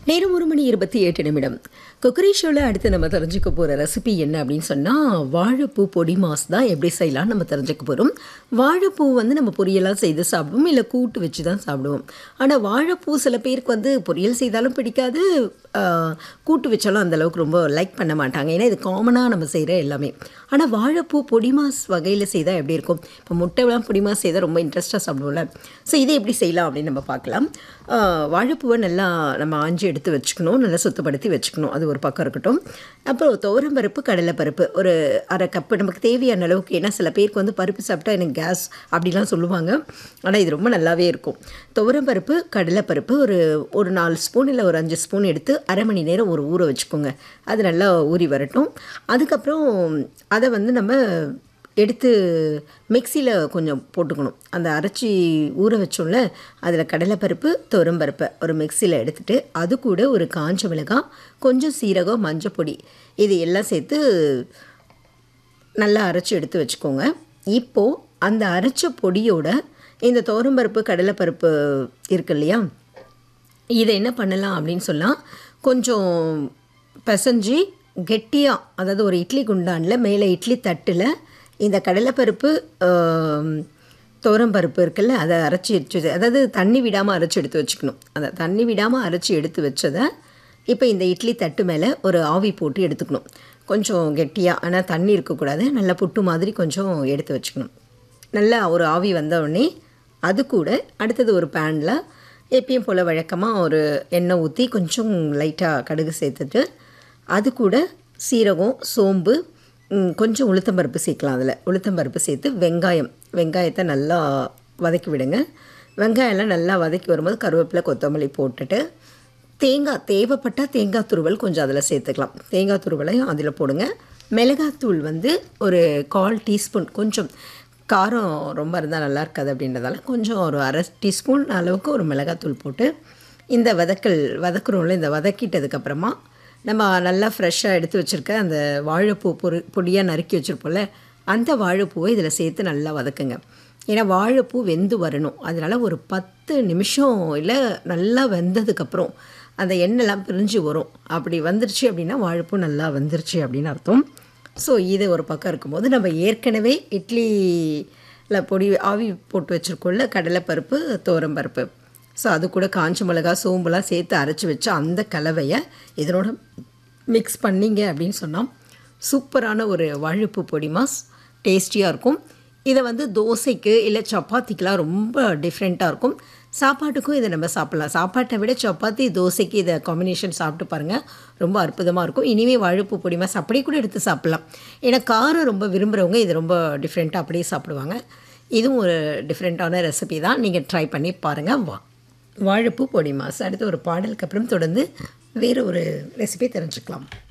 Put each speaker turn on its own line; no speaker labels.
நேரம் ஒரு மணி இருபத்தி எட்டு நிமிடம் குக்கரி ஷோவில் அடுத்து நம்ம தெரிஞ்சுக்க போகிற ரெசிபி என்ன அப்படின்னு சொன்னால் வாழைப்பூ பொடி மாஸ் தான் எப்படி செய்யலாம்னு நம்ம தெரிஞ்சுக்க போகிறோம் வாழைப்பூ வந்து நம்ம பொரியலாக செய்து சாப்பிடுவோம் இல்லை கூட்டு வச்சு தான் சாப்பிடுவோம் ஆனால் வாழைப்பூ சில பேருக்கு வந்து பொரியல் செய்தாலும் பிடிக்காது ஆஹ், கூட்டு வச்சாலும் அந்த அளவுக்கு ரொம்ப லைக் பண்ண மாட்டாங்க ஏன்னா இது காமனாக நம்ம செய்கிற எல்லாமே ஆனால் வாழைப்பூ பொடி மாஸ் வகையில் செய்தால் எப்படி இருக்கும் இப்போ முட்டைலாம் பொடி மாஸ் செய்தால் ரொம்ப இன்ட்ரெஸ்ட்டாக சாப்பிடுவோம்ல ஸோ இதை எப்படி செய்யலாம் அப்படின்னு நம்ம பார்க்கலாம் ஆஹ், வாழைப்பூவை நல்லா நம்ம ஆஞ்சி எடுத்து வச்சுக்கணும் நல்லா சுத்தப்படுத்தி வச்சுக்கணும் அது ஒரு பக்கம் இருக்கட்டும் அப்புறம் துவரம் பருப்பு கடலைப்பருப்பு ஒரு அரை கப்பு நமக்கு தேவையான அளவுக்கு ஏன்னா சில பேருக்கு வந்து பருப்பு சாப்பிட்டா எனக்கு கேஸ் அப்படிலாம் சொல்லுவாங்க ஆனால் இது ரொம்ப நல்லாவே இருக்கும் துவரம் பருப்பு கடலைப்பருப்பு ஒரு ஒரு நாலு ஸ்பூன் இல்லை ஒரு அஞ்சு ஸ்பூன் எடுத்து அரை மணி நேரம் ஒரு ஊற வச்சுக்கோங்க அது நல்லா ஊறி வரட்டும் அதுக்கப்புறம் அதை வந்து நம்ம எடுத்து மிக்சியில் கொஞ்சம் போட்டுக்கணும் அந்த அரைச்சி ஊற வச்சோம்ல அதில் கடலைப்பருப்பு துவரம்பருப்பை ஒரு மிக்சியில் எடுத்துட்டு அது கூட ஒரு காஞ்ச மிளகாய் கொஞ்சம் சீரகம் மஞ்சள் பொடி இது எல்லாம் சேர்த்து நல்லா அரைச்சி எடுத்து வச்சுக்கோங்க இப்போது அந்த அரைச்ச பொடியோட இந்த துவரம்பருப்பு கடலைப்பருப்பு இருக்கு இல்லையா இதை என்ன பண்ணலாம் அப்படின்னு சொன்னால் கொஞ்சம் பிசைஞ்சு கெட்டியாக அதாவது ஒரு இட்லி குண்டானில் மேலே இட்லி தட்டில் இந்த கடலைப்பருப்பு ஆம், துவரம்பருப்பு இருக்குல்ல அதை அரைச்சி வச்சு அதாவது தண்ணி விடாமல் அரைச்சி எடுத்து வச்சுக்கணும் அந்த தண்ணி விடாமல் அரைச்சி எடுத்து வச்சதை இப்போ இந்த இட்லி தட்டு மேலே ஒரு ஆவி போட்டு எடுத்துக்கணும் கொஞ்சம் கெட்டியாக ஆனால் தண்ணி இருக்கக்கூடாது நல்லா புட்டு மாதிரி கொஞ்சம் எடுத்து வச்சுக்கணும் நல்லா ஒரு ஆவி வந்த உடனே அது கூட அடுத்தது ஒரு பேனில் எப்பயும் போல் வழக்கமாக ஒரு எண்ணெய் ஊற்றி கொஞ்சம் லைட்டாக கடுகு சேர்த்துட்டு அது கூட சீரகம் சோம்பு ம், கொஞ்சம் உளுத்தம்பருப்பு சேர்க்கலாம் அதில் உளுத்தம்பருப்பு சேர்த்து வெங்காயம் வெங்காயத்தை நல்லா வதக்கி விடுங்க வெங்காயம்லாம் நல்லா வதக்கி வரும்போது கருவேப்பிலை கொத்தமல்லி போட்டுட்டு தேங்காய் தேவைப்பட்டால் தேங்காய் துருவல் கொஞ்சம் அதில் சேர்த்துக்கலாம் தேங்காய் துருவலையும் அதில் போடுங்க மிளகாத்தூள் வந்து ஒரு கால் டீஸ்பூன் கொஞ்சம் காரம் ரொம்ப இருந்தால் நல்லா இருக்காது அப்படின்றதால கொஞ்சம் ஒரு அரை டீஸ்பூன் அளவுக்கு ஒரு மிளகாத்தூள் போட்டு இந்த வதக்கல் வதக்குறோம்ல இந்த வதக்கிட்டதுக்கப்புறமா நம்ம நல்லா ஃப்ரெஷ்ஷாக எடுத்து வச்சுருக்க அந்த வாழைப்பூ பொரு பொடியாக நறுக்கி வச்சுருப்போம்ல அந்த வாழைப்பூவை இதில் சேர்த்து நல்லா வதக்குங்க ஏன்னா வாழைப்பூ வெந்து வரணும் அதனால் ஒரு பத்து நிமிஷம் இல்லை நல்லா வெந்ததுக்கப்புறம் அந்த எண்ணெய்லாம் பிரிஞ்சு வரும் அப்படி வந்துருச்சு அப்படின்னா வாழைப்பூ நல்லா வந்துருச்சு அப்படின்னு அர்த்தம் ஸோ இது ஒரு பக்கம் இருக்கும்போது நம்ம ஏற்கனவே இட்லியில் பொடி ஆவி போட்டு வச்சுருக்கோம்ல கடலைப்பருப்பு பருப்பு ஸோ அது கூட காஞ்ச மிளகா சோம்புலாம் சேர்த்து அரைச்சி வச்ச அந்த கலவையை இதனோட மிக்ஸ் பண்ணீங்க அப்படின்னு சொன்னால் சூப்பரான ஒரு வாழைப்பூ பொடி மாஸ் டேஸ்டியாக இருக்கும் இதை வந்து தோசைக்கு இல்லை சப்பாத்திக்கெலாம் ரொம்ப டிஃப்ரெண்ட்டாக இருக்கும் சாப்பாட்டுக்கும் இதை நம்ம சாப்பிட்லாம் சாப்பாட்டை விட சப்பாத்தி தோசைக்கு இதை காம்பினேஷன் சாப்பிட்டு பாருங்கள் ரொம்ப அற்புதமாக இருக்கும் இனிமேல் வாழைப்பூ பொடி மாஸ் அப்படியே கூட எடுத்து சாப்பிட்லாம் ஏன்னா காரம் ரொம்ப விரும்புகிறவங்க இது ரொம்ப டிஃப்ரெண்ட்டாக அப்படியே சாப்பிடுவாங்க இதுவும் ஒரு டிஃப்ரெண்ட்டான ரெசிபி தான் நீங்கள் ட்ரை பண்ணி பாருங்கள் வா வாழைப்பூ பொடி மாஸ் அடுத்து ஒரு பாடலுக்கு அப்புறம் தொடர்ந்து வேறு ஒரு ரெசிபி தெரிஞ்சுக்கலாம்